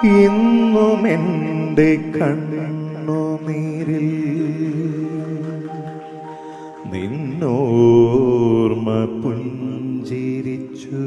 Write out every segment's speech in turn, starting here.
ഇന്നും എൻ്റെ കണ്ണുനീരിൽ നിന്നോർമ്മ പുഞ്ചിരിച്ചു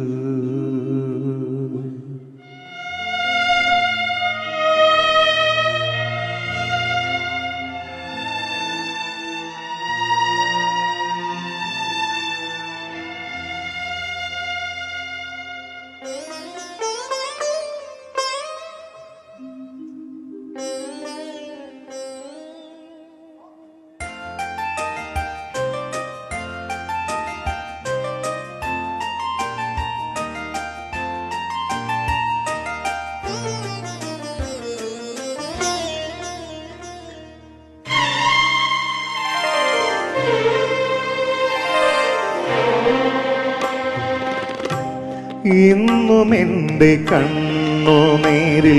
ഇന്നും എൻ്റെ കണ്ണുനേരിൽ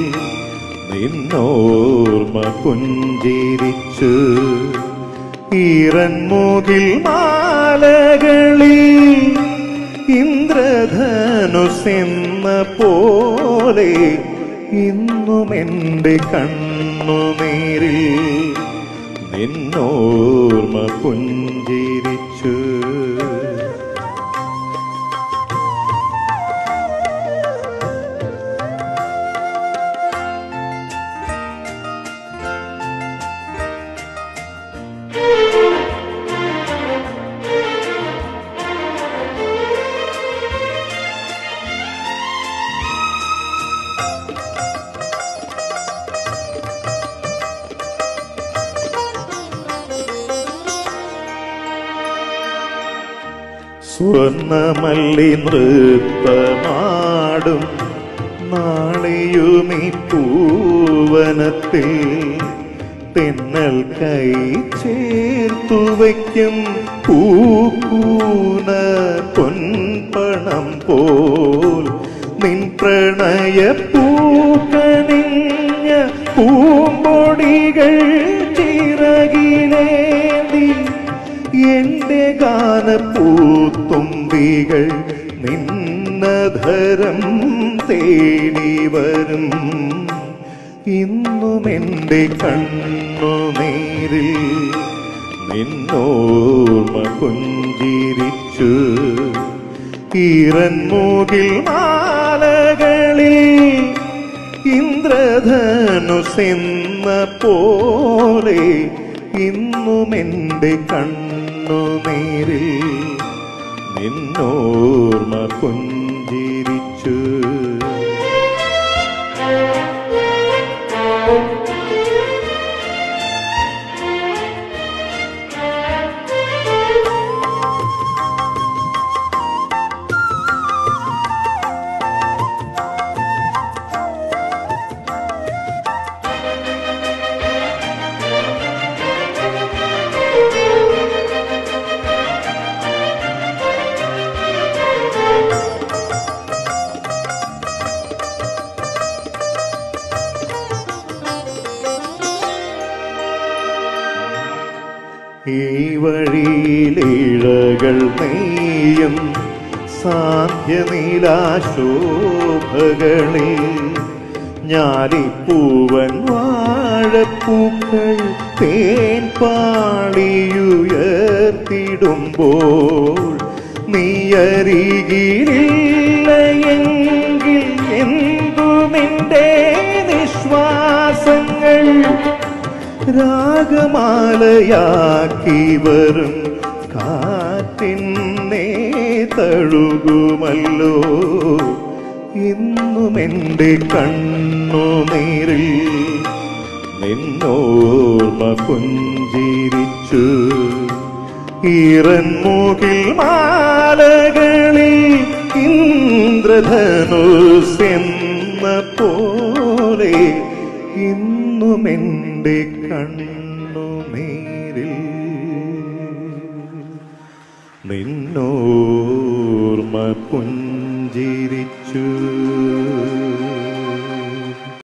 നിന്നോർമ്മ പുഞ്ചിരിച്ചു ഈറൻമൂകിൽ മാലകളിൽ ഇന്ദ്രധനുസെന്ന പോലെ ഇന്നും എൻ്റെ കണ്ണുനേരിൽ നിന്നോർമ്മ പുഞ്ചിരിച്ചു സ്വർണമല്ലി നൃത്തമാടും നാളെയുമീ പൂവനത്തിൽ തെന്നൽ കൈ ചേർത്തു വയ്ക്കും പൂക്കൂന പൊൻപണം പോൽ നിൻ പ്രണയ പൂക്കണിഞ്ഞ പൂമ്പൊടികൾ ചിറകിലേന്തി എന്റെ ഗാനപ്പൂത്തുമ്പികൾ നിന്നധരം തേടി വരും ഇന്നും എൻ്റെ കണ്ണുനീരിൽ നിന്നോർമ്മ പുഞ്ചിരിച്ചു ഈറൻമൂകിൽ മാലകളിൽ ഇന്ദ്രധനുസെന്ന പോലെ ഇന്നും എൻ്റെ കണ്ണുനീരിൽ നിന്നോർമ്മ പുഞ്ചിരിച്ചു ഈ വഴിയിലിഴകൾ നെയ്യും സാന്ധ്യനീലാശോഭകളിൽ ഞാലിപ്പൂവൻ വാഴപ്പൂക്കൾ തേൻ പാടിയുയർത്തിടുമ്പോൾ നീയരികിലില്ല എങ്കിൽ എന്തുമിൻ്റെ നിശ്വാസങ്ങൾ രാഗമാലയാക്കി വരും കാറ്റിന്നെ തഴുകുമല്ലോ ഇന്നും എൻ്റെ കണ്ണുനീരിൽ നിന്നോർമ്മ പുഞ്ചിരിച്ചു ഈറൻമൂകിൽ മാലകളിൽ ഇന്ദ്രധനുസെന്ന പോലെ ഇന്നും എൻ്റെ കണ്ണുനീരിൽ നിന്നോർമ്മ പുഞ്ചിരിച്ചു